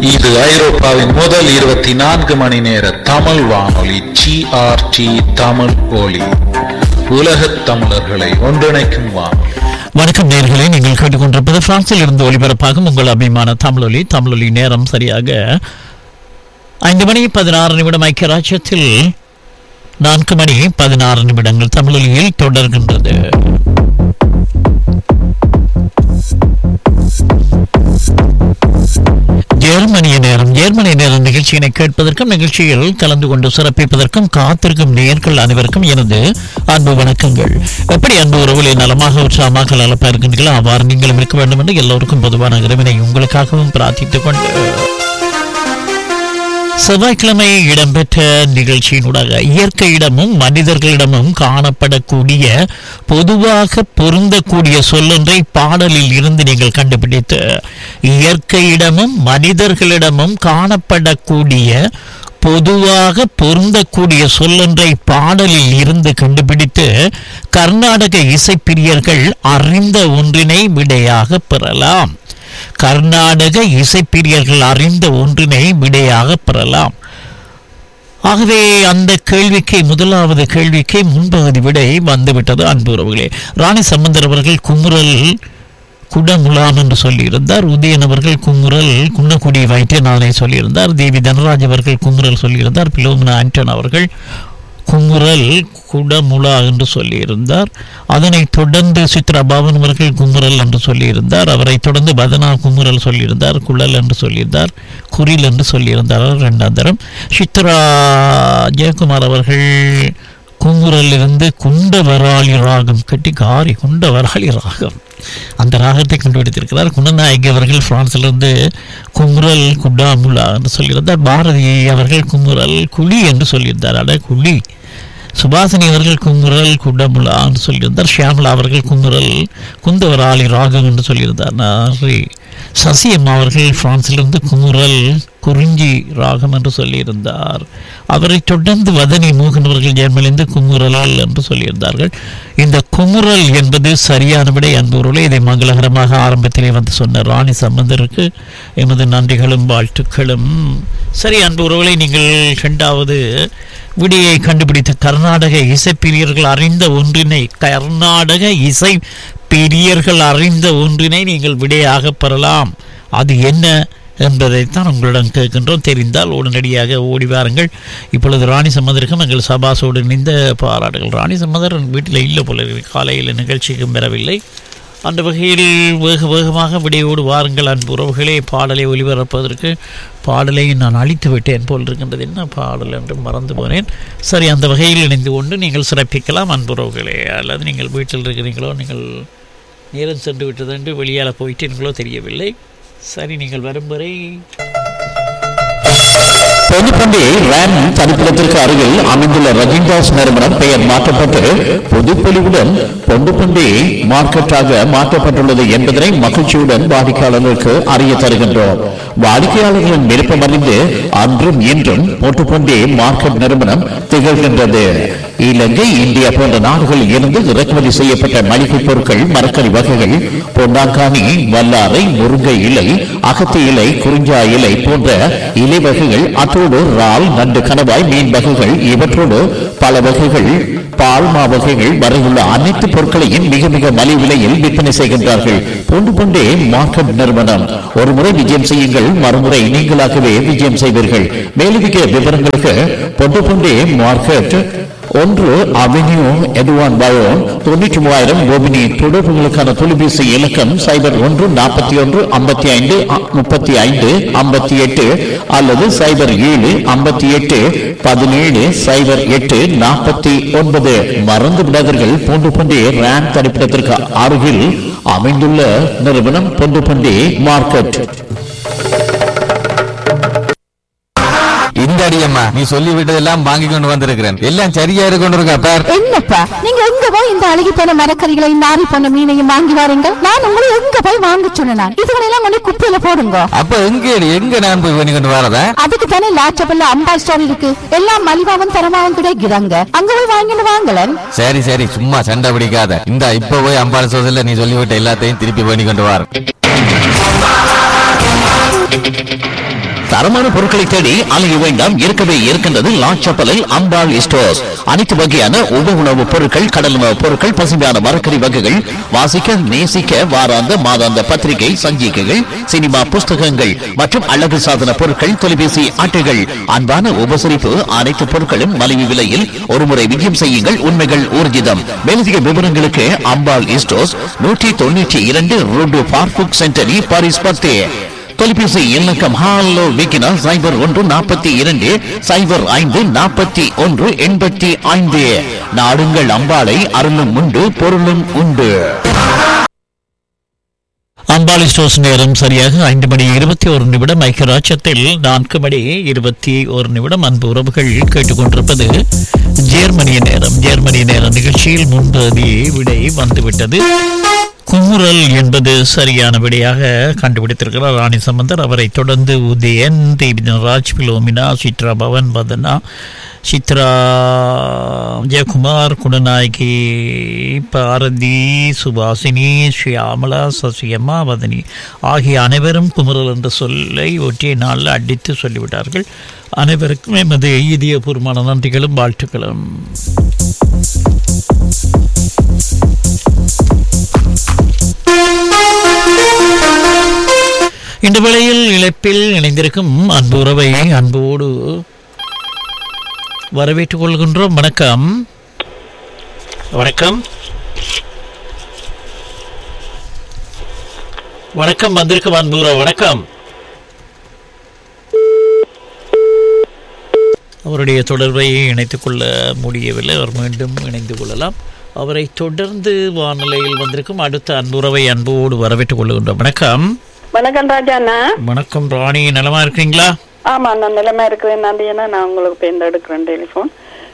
இது ஐரோப்பாவின் முதல் இருபத்தி நான்கு மணி நேர தமிழ் வானொலி ஜிஆர்டி தமிழ் ஒலி உலகத் தமிழர்களை ஒன்றிணைக்கும் வானொலி வணக்கம் நேர்களே நீங்கள் கேட்டுக்கொண்டிருப்பது பிரான்சில் இருந்து ஒலிபரப்பாகும் உங்கள் அபிமான தமிழொலி தமிழொலி நேரம் சரியாக ஐந்து மணி பதினாறு நிமிடம் ஐக்கிய ராஜ்யத்தில் நான்கு மணி பதினாறு நிமிடங்கள் தமிழொலியில் தொடர்கின்றது ஜெர்மனிய நேரம் ஜெர்மனிய நேரம் நிகழ்ச்சியினை கேட்பதற்கும் நிகழ்ச்சியில் கலந்து கொண்டு சிறப்பிப்பதற்கும் காத்திருக்கும் நேர்கள் அனைவருக்கும் எனது அன்பு வணக்கங்கள் எப்படி அன்பு உறவுகளை நலமாக உற்சாகமாக நலப்பா இருக்கின்றீர்களோ அவ்வாறு நீங்களும் இருக்க வேண்டும் என்று எல்லோருக்கும் பொதுவான இறைவனை உங்களுக்காகவும் பிரார்த்தித்துக் கொண்டு செவ்வாய்க்கிழமை இடம்பெற்ற நிகழ்ச்சியினூடாக இயற்கையிடமும் மனிதர்களிடமும் காணப்படக்கூடிய பொதுவாக பொருந்தக்கூடிய சொல்லொன்றை பாடலில் இருந்து நீங்கள் கண்டுபிடித்து இயற்கையிடமும் மனிதர்களிடமும் காணப்படக்கூடிய பொதுவாக பொருந்தக்கூடிய சொல்லொன்றை பாடலில் இருந்து கண்டுபிடித்து கர்நாடக இசைப்பிரியர்கள் அறிந்த ஒன்றினை விடையாக பெறலாம் கர்நாடக இசைப்பிரியர்கள் அறிந்த ஒன்றினை விடையாக பெறலாம் ஆகவே அந்த கேள்விக்கு முதலாவது கேள்விக்கு முன்பகுதி விடை வந்துவிட்டது அன்பு உறவுகளே ராணி சம்பந்தர் அவர்கள் குமுறல் குடமுலாம் என்று சொல்லியிருந்தார் உதயன் அவர்கள் குமுறல் குன்னக்குடி வைத்தியநாதனை சொல்லியிருந்தார் தேவி தனராஜ் அவர்கள் குமுறல் சொல்லியிருந்தார் பிலோமினா ஆண்டன் அவர்கள் குமுறல் குடமுலா என்று சொல்லியிருந்தார் அதனைத் தொடர்ந்து சித்ரா பாபன் அவர்கள் குமுறல் என்று சொல்லியிருந்தார் அவரை தொடர்ந்து பதனா குமுறல் சொல்லியிருந்தார் குழல் என்று சொல்லியிருந்தார் குரில் என்று சொல்லியிருந்தார் இரண்டாம் தரம் சித்ரா ஜெயக்குமார் அவர்கள் குங்குரலிருந்து குண்டவராளி ராகம் கட்டி காரி குண்டவராளி ராகம் அந்த ராகத்தை கண்டுபிடித்திருக்கிறார் குணநாயகி அவர்கள் பிரான்சிலிருந்து குமுறல் குடாமுலா என்று சொல்லியிருந்தார் பாரதி அவர்கள் குமுறல் குழி என்று சொல்லியிருந்தார் அட குழி சுபாசினி அவர்கள் குங்குரல் குடமுலா என்று சொல்லியிருந்தார் ஷியாமலா அவர்கள் குங்குரல் குந்தவராளி ராகம் என்று சொல்லியிருந்தார் நன்றி சசி அம்மா அவர்கள் பிரான்சிலிருந்து குமுறல் குறிஞ்சி ராகம் என்று சொல்லியிருந்தார் அவரை தொடர்ந்து வதனி மோகன் அவர்கள் ஜெர்மனிலிருந்து குமுறலால் என்று சொல்லியிருந்தார்கள் இந்த குமுறல் என்பது சரியான விடை அன்புறவுகளே இதை மங்களகரமாக ஆரம்பத்திலே வந்து சொன்ன ராணி சம்பந்தருக்கு எமது நன்றிகளும் வாழ்த்துக்களும் சரி அன்பு உறவுகளை நீங்கள் இரண்டாவது விடியை கண்டுபிடித்த கர்நாடக இசைப்பிரியர்கள் அறிந்த ஒன்றினை கர்நாடக இசை பிரியர்கள் அறிந்த ஒன்றினை நீங்கள் விடையாக பெறலாம் அது என்ன என்பதைத்தான் உங்களிடம் கேட்கின்றோம் தெரிந்தால் உடனடியாக ஓடி வாருங்கள் இப்பொழுது ராணி சம்மதருக்கும் எங்கள் சபாசோடு இணைந்த பாராட்டுகள் ராணி சம்மதர் வீட்டில் இல்லை போல இருக்கு. காலையில் நிகழ்ச்சிக்கும் பெறவில்லை அந்த வகையில் வேக வேகமாக விடையோடு வாருங்கள் அன்பு உறவுகளே பாடலை ஒளிபரப்பதற்கு பாடலை நான் அழித்து விட்டேன் போல் இருக்கின்றது என்ன பாடல் என்று மறந்து போனேன் சரி அந்த வகையில் இணைந்து கொண்டு நீங்கள் சிறப்பிக்கலாம் அன்பு உறவுகளே அல்லது நீங்கள் வீட்டில் இருக்கிறீங்களோ நீங்கள் நேரம் சென்று விட்டது என்று வெளியால் போயிட்டீர்களோ தெரியவில்லை சரி நீங்கள் வரும் வரை பொதுப்பண்டி ரேம் தனிப்பிடத்திற்கு அருகில் அமைந்துள்ள ரஜின்தாஸ் நிறுவனம் பெயர் மாற்றப்பட்டு பொதுப்பொலிவுடன் பொண்டுப்பண்டி மார்க்கெட்டாக மாற்றப்பட்டுள்ளது என்பதனை மகிழ்ச்சியுடன் வாடிக்கையாளர்களுக்கு அறிய தருகின்றோம் வாடிக்கையாளர்களின் விருப்பம் அறிந்து அன்றும் இன்றும் பொட்டுப்பண்டி மார்க்கெட் நிறுவனம் திகழ்கின்றது இலங்கை இந்தியா போன்ற நாடுகளில் இருந்து இறக்குமதி செய்யப்பட்ட மளிகை பொருட்கள் மரக்கறி வகைகள் பொன்னாங்கானி வல்லாரை முருங்கை இலை அகத்தி இலை குறிஞ்சா இலை போன்ற இலை வகைகள் அத்தோடு இறால் நண்டு கணவாய் மீன் வகைகள் இவற்றோடு பல வகைகள் பால்மா வகைகள் வரையுள்ள அனைத்து பொருட்களையும் மிக மிக மலிவு விலையில் விற்பனை செய்கின்றார்கள் பொண்டு பொண்டே மார்க்கெட் நிறுவனம் ஒரு முறை விஜயம் செய்யுங்கள் மறுமுறை நீங்களாகவே விஜயம் செய்வீர்கள் மேலதிக விவரங்களுக்கு பொண்டு பொண்டே மார்க்கெட் ஒன்று அவென்யூ எதுவான் பயோ தொண்ணூற்றி மூவாயிரம் கோபினி தொடர்புகளுக்கான தொலைபேசி இலக்கம் சைபர் ஒன்று நாற்பத்தி ஒன்று ஐம்பத்தி ஐந்து முப்பத்தி ஐந்து ஐம்பத்தி எட்டு அல்லது சைபர் ஏழு ஐம்பத்தி எட்டு பதினேழு சைபர் எட்டு நாற்பத்தி ஒன்பது மறந்து விடாதீர்கள் பூண்டு பண்டி ரேம் தனிப்பிடத்திற்கு அருகில் அமைந்துள்ள நிறுவனம் பொண்டு பண்டி மார்க்கெட் இந்த அடியம்மா நீ சொல்லி விட்டதெல்லாம் வாங்கி கொண்டு வந்திருக்கிறேன் எல்லாம் சரியா இருக்கு இருக்கா பார் என்னப்பா நீங்க எங்க போய் இந்த அழுகி போன மரக்கறிகளை நாரி போன மீனையும் வாங்கி வாருங்க நான் உங்களை எங்க போய் வாங்க சொன்னேன் இதுகளெல்லாம் கொண்டு குப்பையில போடுங்க அப்ப எங்க எங்க நான் போய் பண்ணி கொண்டு வரதா அதுக்கு தானே லாச்சபல்ல அம்பா ஸ்டோர் இருக்கு எல்லாம் மலிவாவும் தரமாவும் கிடைக்குதாங்க அங்க போய் வாங்கிட்டு வாங்கலன் சரி சரி சும்மா சண்டை பிடிக்காத இந்த இப்ப போய் அம்பாள் சோதல நீ சொல்லிவிட்ட எல்லாத்தையும் திருப்பி பண்ணி கொண்டு வர தரமான பொருட்களை தேடி அலைய வேண்டாம் இருக்கவே இருக்கின்றது லாச்சப்பலில் அம்பாள் ஸ்டோர்ஸ் அனைத்து வகையான உப உணவுப் பொருட்கள் கடல் உணவுப் பொருட்கள் பசுமையான மரக்கறி வகைகள் வாசிக்க நேசிக்க வாராந்த மாதாந்த பத்திரிகை சஞ்சிகைகள் சினிமா புஸ்தகங்கள் மற்றும் அழகு சாதன பொருட்கள் தொலைபேசி அட்டைகள் அன்பான உபசரிப்பு அனைத்து பொருட்களும் மலிவு விலையில் ஒருமுறை விஜயம் செய்யுங்கள் உண்மைகள் ஊர்ஜிதம் மேலதிக விவரங்களுக்கு அம்பாள் ஸ்டோர்ஸ் நூற்றி தொண்ணூற்றி இரண்டு ரோடு பார்புக் சென்டரி பாரிஸ் பத்தே தொலைபேசி இலக்கம் ஹாலோ விக்கினா சைபர் ஒன்று நாற்பத்தி இரண்டு சைபர் ஐந்து நாற்பத்தி ஒன்று எண்பத்தி ஐந்து நாடுங்கள் அம்பாளை அருளும் உண்டு பொருளும் உண்டு அம்பாலி ஸ்டோர்ஸ் நேரம் சரியாக ஐந்து மணி இருபத்தி ஒரு நிமிடம் ஐக்கியராட்சத்தில் நான்கு மணி இருபத்தி ஒரு நிமிடம் அன்பு உறவுகள் கேட்டுக்கொண்டிருப்பது ஜேர்மனிய நேரம் ஜேர்மனிய நேரம் நிகழ்ச்சியில் முன்பதி விடை வந்துவிட்டது குமுறல் என்பது சரியான விடையாக கண்டுபிடித்திருக்கிறார் ராணி சம்பந்தர் அவரை தொடர்ந்து உதயன் தேவிதன்ராஜ் பிலோமினா சித்ரா பவன் வதனா சித்ரா ஜெயக்குமார் குணநாயகி பாரதி சுபாசினி ஸ்ரீயாமலா சசியம்மா வதனி ஆகிய அனைவரும் குமுறல் என்ற சொல்லை ஒற்றைய நாளில் அடித்து சொல்லிவிட்டார்கள் அனைவருக்கும் எமது இதயபூர்வமான நன்றிகளும் வாழ்த்துக்களும் இந்த வேளையில் இழப்பில் இணைந்திருக்கும் அன்பு உறவை அன்போடு வரவேற்றுக் கொள்கின்றோம் வணக்கம் வணக்கம் வணக்கம் வந்திருக்கும் அன்பு உறவு வணக்கம் அவருடைய தொடர்பை இணைத்துக் கொள்ள முடியவில்லை அவர் மீண்டும் இணைந்து கொள்ளலாம் அவரை தொடர்ந்து வானிலையில் வந்திருக்கும் அடுத்த அன்புறவை அன்போடு வரவேற்றுக் கொள்கின்றோம் வணக்கம் வணக்கம் ராஜா அண்ணா வணக்கம் ராணி நலமா இருக்கீங்களா ஆமா நான் நிலைமை இருக்கிறேன் நந்தியனா நான் உங்களுக்கு இப்போ இந்த எடுக்கிறேன் டெலிஃபோன்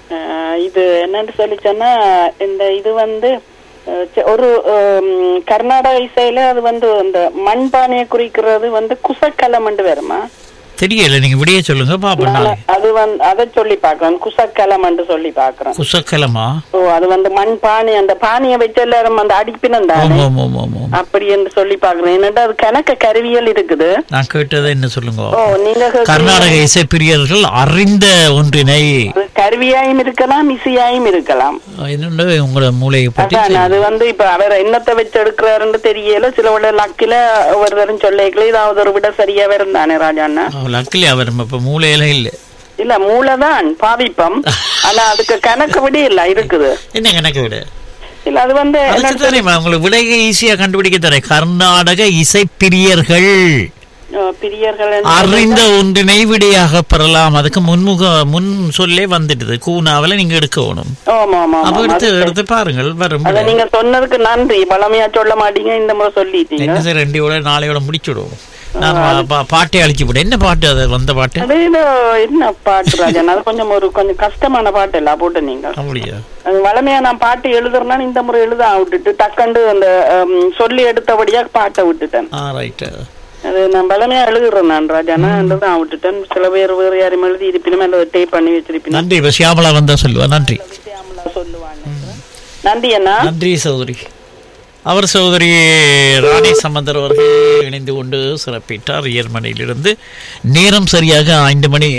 இது என்னன்னு சொல்லி சொன்னா இந்த இது வந்து அஹ், செ- ஒரு ஹம், கர்நாடக இசையில அது வந்து இந்த மண்பானையை குறிக்கிறது வந்து குசக்கலம்ண்டு வருமா தெரியல நீங்க விடிய சொல்லுங்க பாப்போம் நாளை அது வந்து அதை சொல்லி பாக்குறேன் குசக்கலம்ண்டு சொல்லி பாக்குறேன் குசக்கலமா ஓ அது வந்து மண் பானை அந்த பானையை வச்சு எல்லாரும் அந்த அடிப்பினம் தானே ஆமா ஆமா ஆமா அப்படி என்று சொல்லி பாக்குறேன் என்னடா அது கணக்கு கருவியல் இருக்குது நான் கேட்டதை என்ன சொல்லுங்க ஓ நீங்க கேக்குறீங்க. கர்நாடக இசைப்பிரியர்கள் அறிந்த ஒன்றினை அது கருவியாயும் இருக்கலாம் இசையாயும் இருக்கலாம் என்னண்டு உங்களோட மூளையை பற்றி அதான் அது வந்து இப்ப அவர் என்னத்தை வச்சு எடுக்கிறாருன்னு தெரியல சில விட லக்கில ஒருத்தரும் சொல்லிக்கல ஏதாவது ஒரு விட சரியா இருந்தானே ராஜாண்ணா லக்கிலி அவர் இப்ப மூளையில இல்ல இல்ல மூளைதான் பாவிப்பம் ஆனா அதுக்கு கணக்கு விட இல்ல இருக்குது என்ன கணக்கு விட இல்ல அது வந்து என்ன அதுக்கு தெரியுமா உங்களுக்கு விடையை ஈஸியா கண்டுபிடிக்க தரேன் கர்நாடக இசைப்பிரியர்கள் அஹ், பிரியர்கள் என்று அறிந்த ஒன்றினை விடையாக பெறலாம் அதுக்கு முன்முக முன் சொல்லே வந்துடுது கூனாவில நீங்க எடுக்கணும் ஆமா ஆமா அப்ப ஆமா எடுத்து அது- எடுத்து பாருங்கள் வரும் அத நீங்க சொன்னதுக்கு நன்றி பழமையா சொல்ல மாட்டீங்க இந்த முறை சொல்லிட்டீங்க என்ன சார் ரெண்டையோட நாளையோட முடிச்சுடுவோம் நான் பா- பாட்டை அழிச்சு விட என்ன பாட்டு அது வந்த பாட்டு அது ஏதோ என்ன பாட்டு ராஜன் அது கொஞ்சம் ஒரு கொஞ்சம் கஷ்டமான பாட்டு இல்ல போட்டு நீங்க அப்படியா அது வளமையா நான் பாட்டு எழுதுறேன்னா இந்த முறை எழுத விட்டுட்டு டக்கண்டு அந்த ஹம், சொல்லி எடுத்தபடியா பாட்டை விட்டுட்டேன் ஆ ரைட்டு அது நான் பலமையா எழுதுறேன் நான் ராஜானா தான் விட்டுட்டேன் சில பேர் வேறு யாரும் எழுதி இருப்பினும் அல்லது டேப் பண்ணி வச்சிருப்பினும் நன்றி இப்ப சியாமலா வந்தா சொல்லுவா நன்றி சொல்லுவாங்க நன்றி அண்ணா நன்றி சகோதரி அவர் சகோதரி ராணி சம்பந்தர் அவர்கள் இணைந்து கொண்டு சிறப்பிட்டார் இயர்மனையிலிருந்து நேரம் சரியாக ஐந்து மணி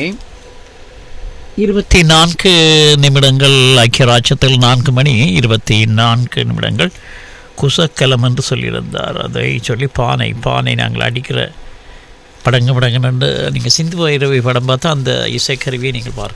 இருபத்தி நான்கு நிமிடங்கள் ஐக்கிய ராஜ்யத்தில் நான்கு மணி இருபத்தி நான்கு நிமிடங்கள் குசக்கலம் என்று சொல்லியிருந்தார் அதை சொல்லி பானை பானை நாங்கள் அடிக்கிற படங்கு படங்குன்னு நீங்கள் சிந்து வைரவி படம் பார்த்தா அந்த இசைக்கருவியை நீங்கள் பார்க்கலாம்